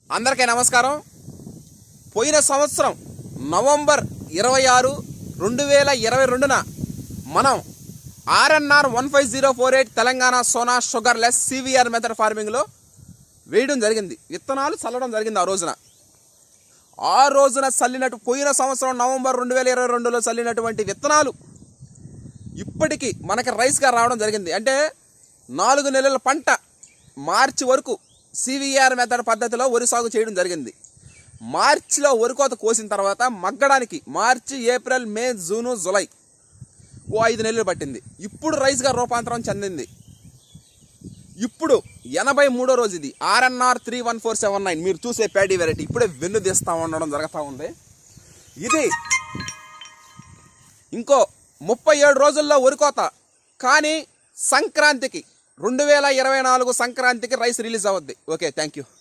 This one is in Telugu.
అందరికీ నమస్కారం పోయిన సంవత్సరం నవంబర్ ఇరవై ఆరు రెండు వేల ఇరవై రెండున మనం RNR one five zero four eight Telangana Sona sugar less CVR method ఫార్మింగ్లో వేయడం జరిగింది విత్తనాలు చల్లడం జరిగింది ఆ రోజున ఆ రోజున చల్లినట్టు పోయిన సంవత్సరం నవంబర్ రెండు వేల ఇరవై రెండులో చల్లినటువంటి విత్తనాలు ఇప్పటికీ మనకి రైస్గా రావడం జరిగింది అంటే నాలుగు నెలల పంట మార్చి వరకు సివిఆర్ మెథడ్ పద్ధతిలో వరి సాగు చేయడం జరిగింది మార్చిలో వరి కోత కోసిన తర్వాత మగ్గడానికి మార్చి ఏప్రిల్ మే జూను జులై ఓ ఐదు నెలలు పట్టింది ఇప్పుడు రైస్గా రూపాంతరం చెందింది ఇప్పుడు ఎనభై మూడో రోజు ఇది RNR three one four seven nine మీరు చూసే ప్యాడీ వెరైటీ ఇప్పుడే వెన్ను తీస్తా ఉండడం జరుగుతూ ఉంది ఇది ఇంకో ముప్పై ఏడు రోజుల్లో ఉరికోత కానీ సంక్రాంతికి రెండు వేల ఇరవై నాలుగు సంక్రాంతికి రైస్ రిలీజ్ అవుద్ది ఓకే థ్యాంక్ యూ